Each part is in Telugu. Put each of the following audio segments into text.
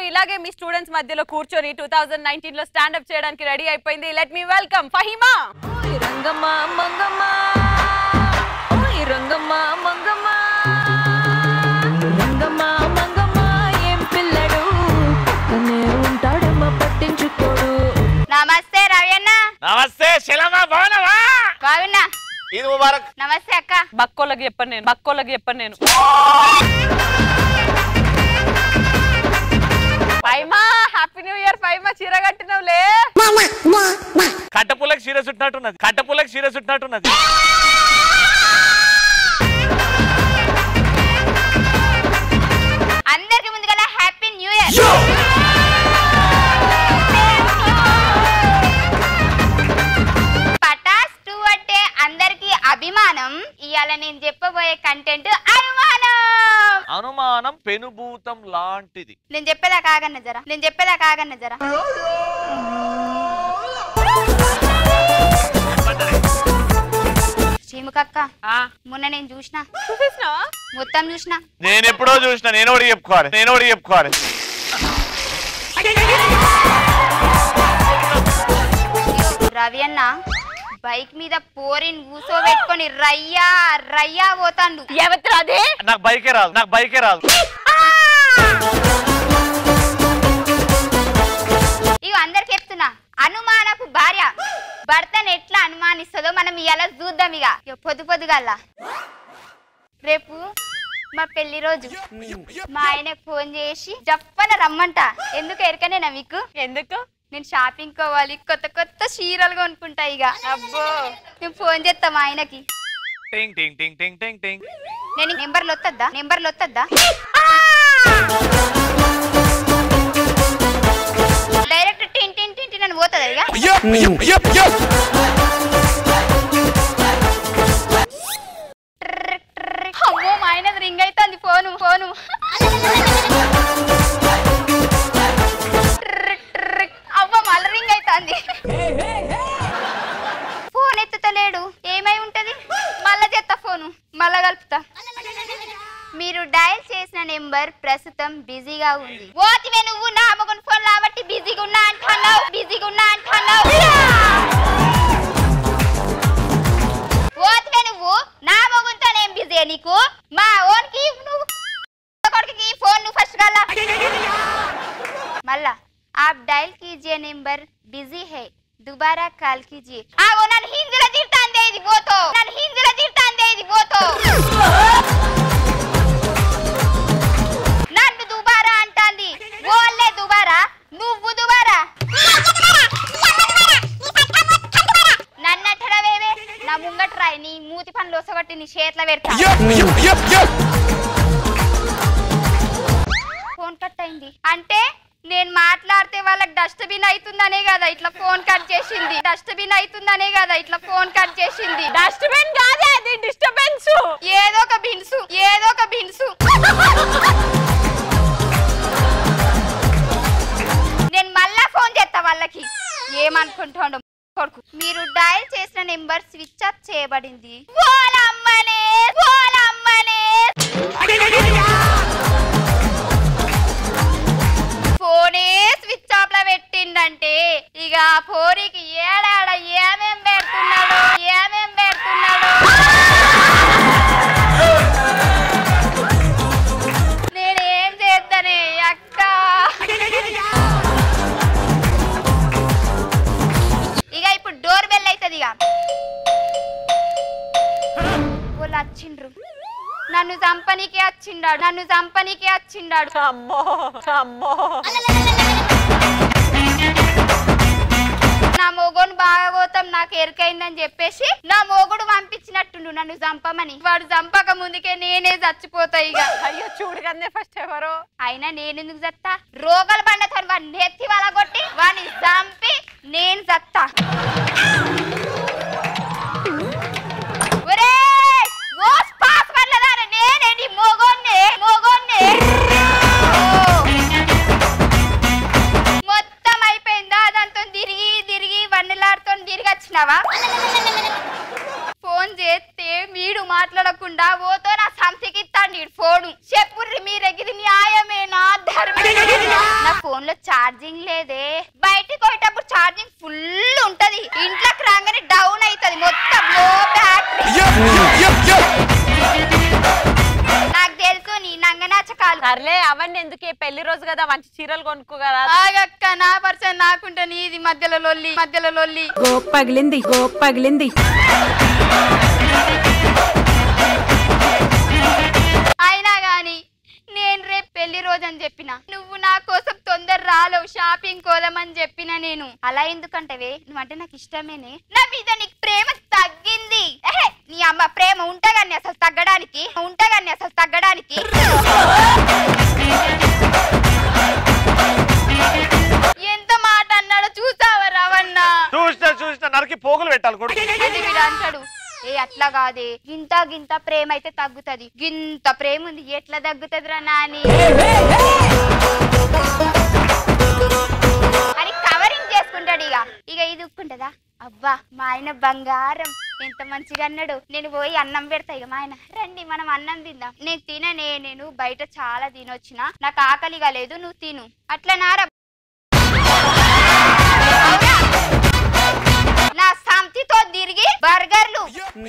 ఇలాగే మీ స్టూడెంట్స్ మధ్యలో కూర్చొని టూ థౌజండ్ నైన్టీన్ లో స్టాండప్ చేయడానికి రెడీ అయిపోయింది లెట్ మీ వెల్కమ్ ఫహిమా ఓయ్ రంగమ్మ మంగమ్మ ఓయ్ రంగమ్మ మంగమ్మ రంగమ్మ మంగమ్మ ఏం పిల్లడు పక్కనే ఉంటాడమ్మ పట్టించుకోడు నమస్తే రవ్యన్న నమస్తే శిలమా బాగున్నావా బాగున్నా ఇది ముబారక్ నమస్తే అక్క బక్కోళ్ళకి చెప్పను నేను బక్కోళ్ళకి చెప్పను నేను Fahima happy new year Fahima చీర కట్టినవులే కట్టపులకు చీర చుట్టినట్టున్నది కట్టపులకు చీర చుట్టినట్టున్నది అందరికి ముందుగా happy new year Patas two అంటే అందరికి అభిమానం ఇవాళ నేను చెప్పబోయే కంటెంట్ అనుమానం అనుమానం పెనుభూతం లాంటిది నేను చెప్పేదా కాగన్న జరా నేను చెప్పేదా కాగన్న జరా శ్రీముఖక్క ఆ, మొన్న నేను చూసిన చూసేసినావా మొత్తం చూసిన నేను ఎప్పుడో చూసిన నేను ఒకటి చెప్పుకోవాలి నేను ఒకటి చెప్పుకోవాలి రవి అన్న బైక్ మీద పోరిని కూసోబెట్టుకొని రయ్యా రయ్యా పోతాండు ఎవరు అదే నాకు బైకే రాదు నాకు బైకే రాదు ఇక అందరికి చెప్తున్నా అనుమానపు భార్య భర్తను ఎట్లా అనుమానిస్తుందో మనం ఇవాళ చూద్దాం ఇక ఇక పొద్దు పొద్దుగల్లా రేపు మా పెళ్లి రోజు మా ఆయనకు ఫోన్ చేసి జప్పన రమ్మంట ఎందుకు ఎరకనేనా మీకు ఎందుకు నేను షాపింగ్ కోవాలి కొత్త కొత్త చీరలు కొనుక్కుంటా ఇక అబ్బో నేను ఫోన్ చేస్తా మా ఆయనకి టింగ్ టింగ్ టింగ్ టింగ్ టింగ్ టింగ్ నేను నెంబర్లు వస్తుందా నెంబర్లు వస్తుందా డైరెక్ట్ టిన్ టిన్ టిన్ టిన్ అని పోతుందా ఇక ట్రిక్ ట్రిక్. అమ్మో మా ఆయన రింగ్ అవుతుంది ఫోను ఫోను ట్రిక్ ట్రిక్. అవ్వ మళ్ళీ రింగ్ అవుతుంది ఫోన్ ఎత్తుతలేడు ఏమై ఉంటది మళ్ళా చేస్తా ఫోను మళ్ళా కలుపుతా మీరు డయల్ చేసిన నెంబర్ ప్రస్తుతం బిజీగా ఉంది ఓతివే నువ్వు నా మగన్ ఫోన్ కాబట్టి బిజీగా ఉన్నా అంటున్నావు బిజీగా ఉన్నా అంటున్నావు ఓతివే నువ్వు నా మగన్తో నేను బిజీ నీకు మా ఓన్కి నువ్వు కొడుకుకి ఫోన్ నువ్వు ఫస్ట్ కల్లా మళ్ళా आप डायल कीजिए नंबर बिजी है दोबारा कॉल कीजिए ఆ ఓ నన్ను హిందీలో తిడతాందే ఇది పోతో నన్ను హిందీలో తిడతాందే ఇది పోతో నన్ను దుబారా అంటాంది ఓల్లే దుబారా నువ్వు దుబారా నన్ను అంటడవేవే నా ముంగట రాయి నీ మూతి పనులు ఒసగొట్టి నీ చేతిలో పెడతా ఫోన్ కట్ అయింది అంటే నేను మాట్లాడితే వాళ్ళకి డస్ట్బిన్ అవుతుందనే కదా ఇట్లా ఫోన్ కట్ చేసింది డస్ట్బిన్ అవుతుందనే కదా ఇట్లా ఫోన్ కట్ చేసింది డస్ట్బిన్ కాదే అది డిస్టర్బెన్స్ ఏదో ఒక బిన్సు ఏదో ఒక బిన్సు నేను మళ్ళా ఫోన్ చేస్తా వాళ్ళకి ఏమనుకుంటాడు కొడుకు మీరు డయల్ చేసిన నెంబర్ స్విచ్ ఆఫ్ చేయబడింది ఓలమ్మనే ఓలమ్మనే ఫోనే స్విచ్ ఆఫ్ లో పెట్టిండంటే ఇక ఆ పోరికి ఏడాడ ఏమేం పెడుతున్నాడు ఏమేం పెడుతున్నాడు నేనేం చేద్దనే అక్క ఇక ఇప్పుడు డోర్ బెల్ అవుతుంది ఇక వాళ్ళు వచ్చిండ్రు నన్ను చంపనీకే వచ్చిండాడు నన్ను చంపనీకే వచ్చిండాడు అమ్మో అమ్మో నా మొగుడు బాగోతాం నాకు ఎరికైందని చెప్పేసి నా మొగుడు పంపించినట్టుండు నన్ను చంపమని వాడు చంపక ముందుకే నేనే చచ్చిపోతా ఇక అయ్యో చూడు కదే ఫస్ట్ ఎవరో అయినా నేనెందుకు చత్తా రోగాలు పండతాను వాడిని నెత్తి వాళ్ళ కొట్టి వాడిని చంపి నేను చత్తా ఒరేయ్! ఓస్ పాస్ పడలేదారా? నేనే నీ మొగోన్నే, మొగోన్నే. ఓ! మొత్తం అయిపోయిందా దాంతో తిరిగి తిరిగి వన్నెలాడుతో తిరిగి వచ్చినావా ఫోన్ చేస్తే వీడు మాట్లాడకుండా ఓతో నా సంతికి ఇస్తాడు వీడు ఫోను చెప్పుర్రి మీరే ఇది న్యాయమేనా ధర్మమేనా నా ఫోన్ లో ఛార్జింగ్ లేదే బయటికి పోయేటప్పుడు ఛార్జింగ్ ఫుల్ ఉంటది ఇంట్లోకి రాగానే డౌన్ అవుతది మొత్తం లో బ్యాటరీ నాకు తెలుసు నీ నంగనాచకాలు సర్లే అవన్నీ ఎందుకే పెళ్లి రోజు కదా మంచి చీరలు కొనుక్కోగలరా ఆగక్క నా పర్సన్ నాకుంటే నీది మధ్యలో లొల్లి మధ్యలో లొల్లి గో పగిలింది గో పగిలింది అయినా గాని నేను రేపు పెళ్లి రోజు అని చెప్పిన నువ్వు నా కోసం తొందర రాలేవు షాపింగ్ కోదామని చెప్పిన నేను అలా ఎందుకంటవే నువ్వంటే నాకు ఇష్టమేనే నా మీద నీకు ప్రేమ తగ్గింది ఎహే, నీ అమ్మ ప్రేమ ఉంటగాని అసలు తగ్గడానికి ఉంటగాని అసలు తగ్గడానికి ఎంత మాట అన్నాడో చూసావా రావన్న చూసిన చూసిన నరికి పోగులు పెట్టాలి కొడుకు అది వీడు అంటాడు ఏ అట్లా కాదే గింత గింత ప్రేమ అయితే తగ్గుతది గింత ప్రేమ ఉంది ఎట్లా తగ్గుతదిరా నాని అని కవరింగ్ చేసుకుంటాడు ఇక ఇక ఇది ఉక్కుంటదా అబ్బా మా ఆయన బంగారం ఎంత మంచిగా అన్నాడు నేను పోయి అన్నం పెడతా ఇక మా ఆయన రండి మనం అన్నం తిందాం నేను తిననే నేను బయట చాలా తినొచ్చిన నాకు ఆకలిగా లేదు నువ్వు తిను అట్లా నారా అవునా? నా సంతితో తిరిగి బర్గర్లు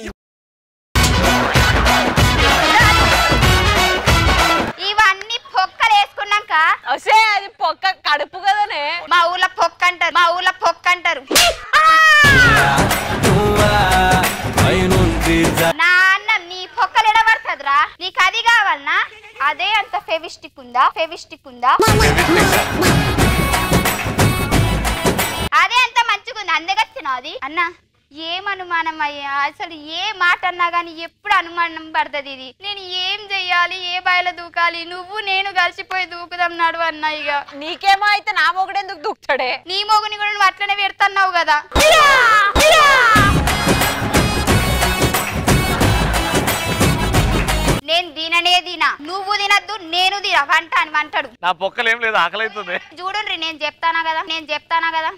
ఇవన్నీ పొక్కలు వేసుకున్నాక వస్తే అది పొక్క కడుపు కదనే మా ఊర్లో పొక్క అంటారు మా ఊర్లో పొక్క అంటారు నా అన్న నీ పొక్కలు ఎడబడుతుందిరా నీకు అది కావాలనా అదే అంత ఫెవిస్టిక్ ఉందా ఫెవిస్టిక్ ఉందా అదే అంత మంచిగా ఉంది అందగచ్చినా అది అన్న ఏం అనుమానం అయ్యా అసలు ఏ మాట అన్నా గానీ ఎప్పుడు అనుమానం పడుతుంది ఇది నేను ఏం చెయ్యాలి ఏ బాయిలో దూకాలి నువ్వు నేను కలిసిపోయి దూకుదాం నడు అన్న ఇక నీకేమో అయితే నా మొగుడు ఎందుకు దూకుతాడే నీ మొగుని కూడా నువ్వు అట్లనే పెడుతున్నావు కదా నేను తిననే తినా నువ్వు తినద్దు నేను తిన వంట అని వంటాడు నా పొక్కలు ఏం లేదు ఆకలి అవుతుంది చూడండి నేను చెప్తానా కదా నేను చెప్తానా కదా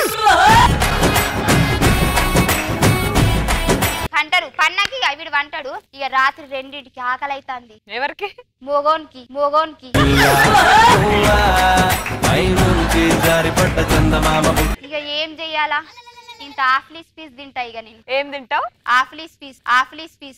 అంటారు పన్నకి ఇక వీడు వంటాడు ఇక రాత్రి రెండింటికి ఆకలి అవుతుంది ఎవరికి మోగోన్కి మోగోన్కి జారిపడ్డ చందమామ ఇక ఏం చెయ్యాలా ఇంత ఆఫ్లీస్ పీస్ తింటా ఇక నేను ఏం తింటావు ఆఫ్లీస్ పీస్ ఆఫ్లీస్ పీస్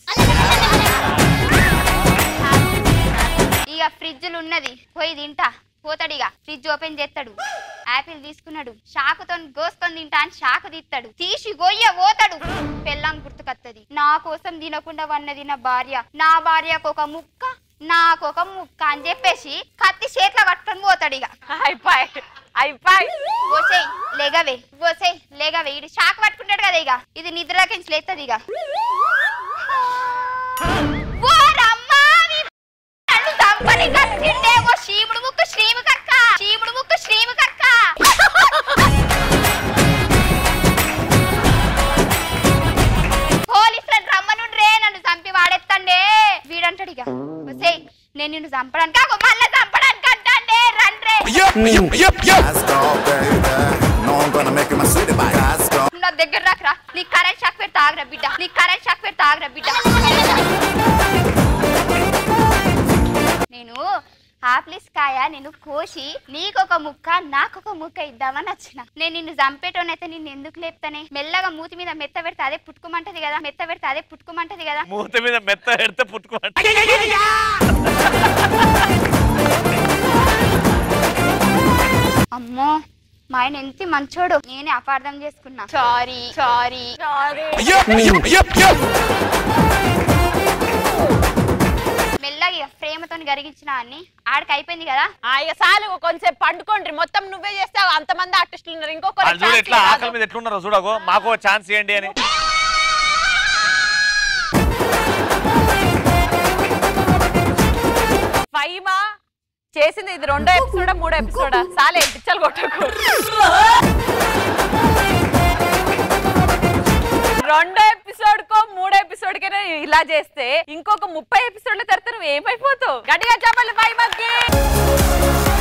ఇక ఫ్రిడ్జ్లు ఉన్నది పోయి తింటా పోతాడు ఇక ఫ్రిడ్జ్ ఓపెన్ చేస్తాడు యాపిల్ తీసుకున్నాడు షాకుతో గోసుకొని తింటా అని షాకు తీస్తాడు తీసి గొయ్య పోతాడు పెళ్ళాం గుర్తుకొత్తది నా కోసం తినకుండా వన్నది నా భార్య నా భార్యకు ఒక ముక్క నాకు ఒక ముక్క అని చెప్పేసి కత్తి చేతిలో పట్టుకొని పోతాడు ఇక అయిపోయి అయిపోయి ఓసేయ్ లేగవే ఓసేయ్ లేగవే ఇది షాక్ పట్టుకుంటాడు కదా ఇక ఇది నిద్రకించి లేస్తుంది ఇక ఓరమ్మా, నీ నన్ను చంపని కట్టిండే ఓ శీముడు ముక్కు శ్రీము కక్క శీముడు ముక్కు శ్రీము కక్క పోలీసులను రమ్మనుండ్రే నన్ను చంపి వాడెత్తండే వీడంటాడు ఇక ఓసేయ్ నేను నిన్ను చంపడానికి కాకు మళ్ళీ చంపడానికి అంటాండే రండ్రే Let's go, baby. No, I'm gonna make it my city by Let's go. నా దగ్గర రాకరా నీ కరెంట్ షాక్ పెడితే ఆగరా బిడ్డ నీ కరెంట్ షాక్ పెడితే ఆగరా బిడ్డ నేను ఆప్లిస్ కాయ నేను కోసి నీకొక ముక్క నాకొక ముక్క ఇద్దామని వచ్చిన నేను నిన్ను చంపేటోనైతే నిన్ను ఎందుకు లేపుతానే మెల్లగా మూతి మీద మెత్త పెడితే అదే పుట్టుకోమంటది కదా మెత్త పెడితే అదే పుట్టుకోమంటది కదా మూత మీద మెత్త పెడితే పుట్టుకోమంట అమ్మో మా ఆయన ఎంత మంచోడు నేనే అపార్థం చేసుకున్నా సారీ సారీ మెల్లగా ఇక ప్రేమతో గరిగించిన అని ఆడికి అయిపోయింది కదా ఆ, ఇక చాలు కొంచెం పండుకోండి మొత్తం నువ్వే చేస్తావు అంతమంది ఆర్టిస్టులు ఉన్నారు ఇంకొకరు అది చూడు ఎట్లా ఆకలి మీద ఎట్లున్నారో చూడగో మాకు ఛాన్స్ ఇవ్వండి అని ఫైమా చేసింది ఇది రెండో ఎపిసోడా మూడో ఎపిసోడా చాలే పిచ్చలు కొట్టకు రెండో ఎపిసోడ్ కో మూడో ఎపిసోడ్ కైనా ఇలా చేస్తే ఇంకొక ముప్పై ఎపిసోడ్ల తర్వాత నువ్వు ఏమైపోతావు గట్టిగా చెప్పాలి ఫైమాకి